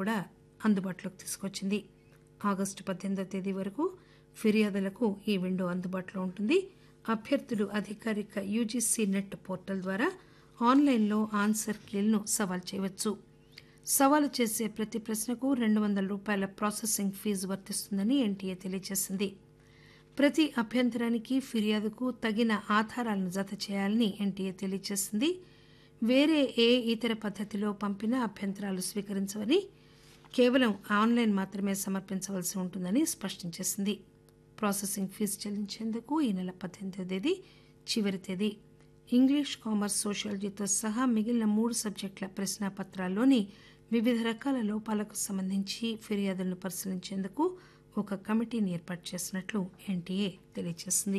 కూడా అందుబాటులోకి తీసుకొచ్చింది ఆగస్టు పద్దెనిమిదో తేదీ వరకు ఫిర్యాదులకు ఈ విండో అందుబాటులో ఉంటుంది అభ్యర్థులు అధికారిక యూజీసీ నెట్ పోర్టల్ ద్వారా ఆన్లైన్లో ఆన్సర్ కీలను సవాల్ చేయవచ్చు సవాలు చేసే ప్రతి ప్రశ్నకు రెండు వందల రూపాయల ప్రాసెసింగ్ ఫీజు వర్తిస్తుందని ఎన్టీఏ తెలియజేసింది ప్రతి అభ్యంతరానికి ఫిర్యాదుకు తగిన ఆధారాలను జత చేయాలని ఎన్టీఏ తెలియజేసింది వేరే ఏ ఇతర పద్ధతిలో పంపిన అభ్యంతరాలు స్వీకరించవని కేవలం ఆన్లైన్ మాత్రమే సమర్పించవలసి ఉంటుందని స్పష్టం చేసింది ప్రాసెసింగ్ ఫీజు చెల్లించేందుకు ఈ నెల పద్దెనిమిదో తేదీ చివరి తేదీ ఇంగ్లీష్ కామర్స్ సోషియాలజీతో సహా మిగిలిన మూడు సబ్జెక్టుల ప్రశ్నాపత్రాల్లోని వివిధ రకాల లోపాలకు సంబంధించి ఫిర్యాదులను పరిశీలించేందుకు ఒక కమిటీని ఏర్పాటు చేసినట్లు ఎన్టీఏ తెలియజేసింది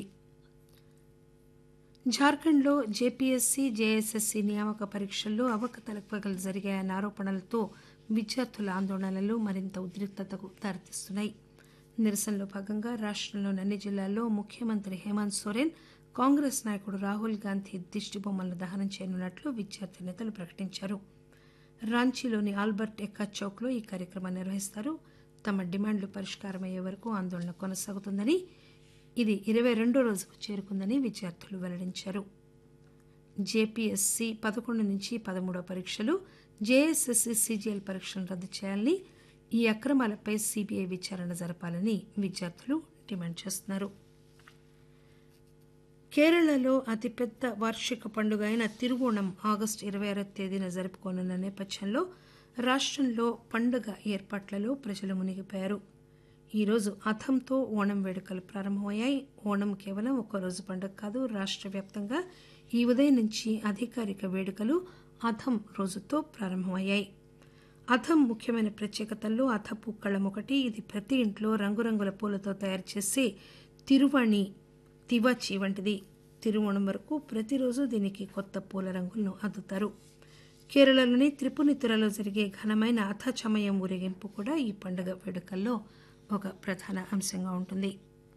జార్ఖండ్లో జేపీఎస్సీ జేఎస్ఎస్సీ నియామక పరీక్షల్లో అవకతవకలు జరిగాయన్న ఆరోపణలతో విద్యార్థుల ఆందోళనలు మరింత ఉద్రిక్తతకు దారితీస్తున్నాయి నిరసనలో భాగంగా రాష్టంలోని అన్ని జిల్లాల్లో ముఖ్యమంత్రి హేమంత్ సోరెన్ కాంగ్రెస్ నాయకుడు రాహుల్ గాంధీ దిష్టిబొమ్మలను దహనం చేయనున్నట్లు విద్యార్థి నేతలు ప్రకటించారు రాంచీలోని ఆల్బర్ట్ ఎక్కా చౌక్లో ఈ కార్యక్రమాన్ని నిర్వహిస్తారు తమ డిమాండ్లు పరిష్కారమయ్యే వరకు ఆందోళన కొనసాగుతుందని ఇది ఇరవై రెండో రోజుకు చేరుకుందని విద్యార్థులు వెల్లడించారు జేపీఎస్సీ పదకొండు నుంచి పదమూడో పరీక్షలు జేఎస్ఎస్సీ సీజీఎల్ పరీక్షలను రద్దు చేయాలని ఈ అక్రమాలపై సీబీఐ విచారణ జరపాలని విద్యార్థులు డిమాండ్ చేస్తున్నారు కేరళలో అతిపెద్ద వార్షిక పండుగ అయిన తిరువోణం ఆగస్టు ఇరవై ఆరో తేదీన జరుపుకోనున్న నేపథ్యంలో రాష్టంలో పండుగ ఏర్పాట్లలో ప్రజలు మునిగిపోయారు ఈరోజు అథంతో ఓణం వేడుకలు ప్రారంభమయ్యాయి ఓణం కేవలం ఒక రోజు పండుగ కాదు రాష్ట్ర వ్యాప్తంగా ఈ ఉదయం నుంచి అధికారిక వేడుకలు అథం రోజుతో ప్రారంభమయ్యాయి అథం ముఖ్యమైన ప్రత్యేకతల్లో అథపు కళం ఒకటి ఇది ప్రతి ఇంట్లో రంగురంగుల పూలతో తయారు చేసే తిరువాణి తివాచి వంటిది తిరువోణం వరకు ప్రతిరోజు దీనికి కొత్త పూల రంగులను అద్దుతారు కేరళలోని త్రిపునితురలో జరిగే ఘనమైన అథచమయం ఊరేగింపు కూడా ఈ పండుగ వేడుకల్లో ఒక ప్రధాన అంశంగా ఉంటుంది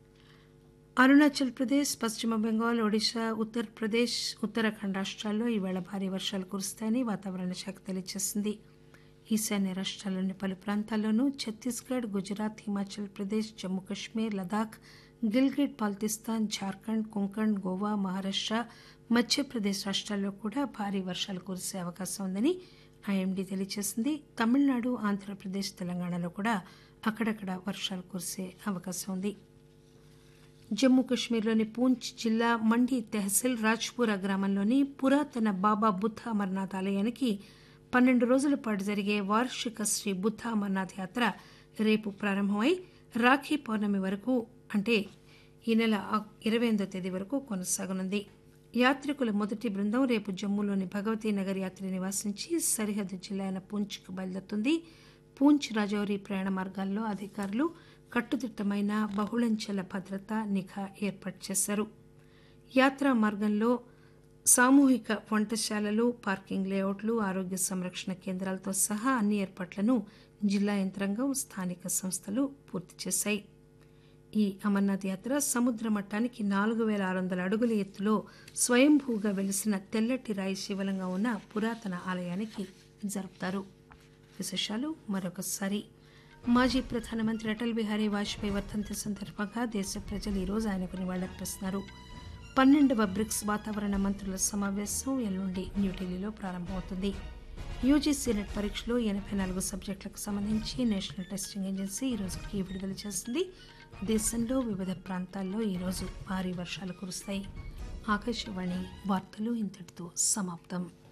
అరుణాచల్ ప్రదేశ్ పశ్చిమ బెంగాల్ ఒడిశా ఉత్తరప్రదేశ్ ఉత్తరాఖండ్ రాష్ట్రాల్లో ఈవేళ భారీ వర్షాలు కురుస్తాయని వాతావరణ శాఖ తెలియజేసింది ఈశాన్య రాష్ట్రాల్లోని పలు ప్రాంతాల్లోనూ ఛత్తీస్గఢ్ గుజరాత్ హిమాచల్ ప్రదేశ్ జమ్మూ కశ్మీర్ లదాఖ్ గిల్గిట్ బాల్తిస్తాన్ జార్ఖండ్ కొంకణ్ గోవా మహారాష్ట్ర మధ్యప్రదేశ్ రాష్ట్రాల్లో కూడా భారీ వర్షాలు కురిసే అవకాశం ఉందని ఐఎండీ తెలియజేసింది తమిళనాడు ఆంధ్రప్రదేశ్ తెలంగాణలో కూడా అక్కడక్కడ వర్షాలు కురిసే అవకాశం ఉంది జమ్మూ కశ్మీర్లోని పూంచ్ జిల్లా మండి తెహసిల్ రాజ్పురా గ్రామంలోని పురాతన బాబా బుద్ధ అమర్నాథ్ ఆలయానికి పన్నెండు రోజుల పాటు జరిగే వార్షిక శ్రీ బుద్ధ అమర్నాథ్ యాత్ర రేపు ప్రారంభమై రాఖీ పౌర్ణమి వరకు అంటే ఈ నెల ఇరవై ఎనిమిదో తేదీ వరకు కొనసాగనుంది యాత్రికుల మొదటి బృందం రేపు జమ్మూలోని భగవతీ నగర్ యాత్రి నివాసించి సరిహద్దు జిల్లా అయిన పూంచ్కు బయలుదేరుతుంది పూంచ్ రాజౌరి ప్రయాణ మార్గాల్లో అధికారులు కట్టుదిట్టమైన బహుళంచెల భద్రత నిఘా ఏర్పాటు చేశారు యాత్రా మార్గంలో సామూహిక వంటశాలలు పార్కింగ్ లేఅవుట్లు ఆరోగ్య సంరక్షణ కేంద్రాలతో సహా అన్ని ఏర్పాట్లను జిల్లా యంత్రాంగం స్థానిక సంస్థలు పూర్తి చేశాయి ఈ అమర్నాథ్ యాత్ర సముద్ర మట్టానికి నాలుగు పేల ఆరు వందల అడుగుల ఎత్తులో స్వయంభూగా వెలిసిన తెల్లటి రాయి శివలంగా ఉన్న పురాతన ఆలయానికి జరుపుతారు విశేషాలు మరొకసారి మాజీ ప్రధానమంత్రి అటల్ బిహారీ వాజ్పేయి వర్ధంతి సందర్భంగా దేశ ప్రజలు ఈరోజు ఆయనకు నివాళులర్పిస్తున్నారు పన్నెండవ బ్రిక్స్ వాతావరణ మంత్రుల సమావేశం ఎల్లుండి న్యూఢిల్లీలో ప్రారంభమవుతుంది యూజీసీ నెట్ పరీక్షలో ఎనభై నాలుగు సబ్జెక్టులకు సంబంధించి నేషనల్ టెస్టింగ్ ఏజెన్సీ ఈ రోజుకి విడుదల చేసింది దేశంలో వివిధ ప్రాంతాల్లో ఈరోజు భారీ వర్షాలు కురుస్తాయి ఆకాశవాణి వార్తలు ఇంతటితో సమాప్తం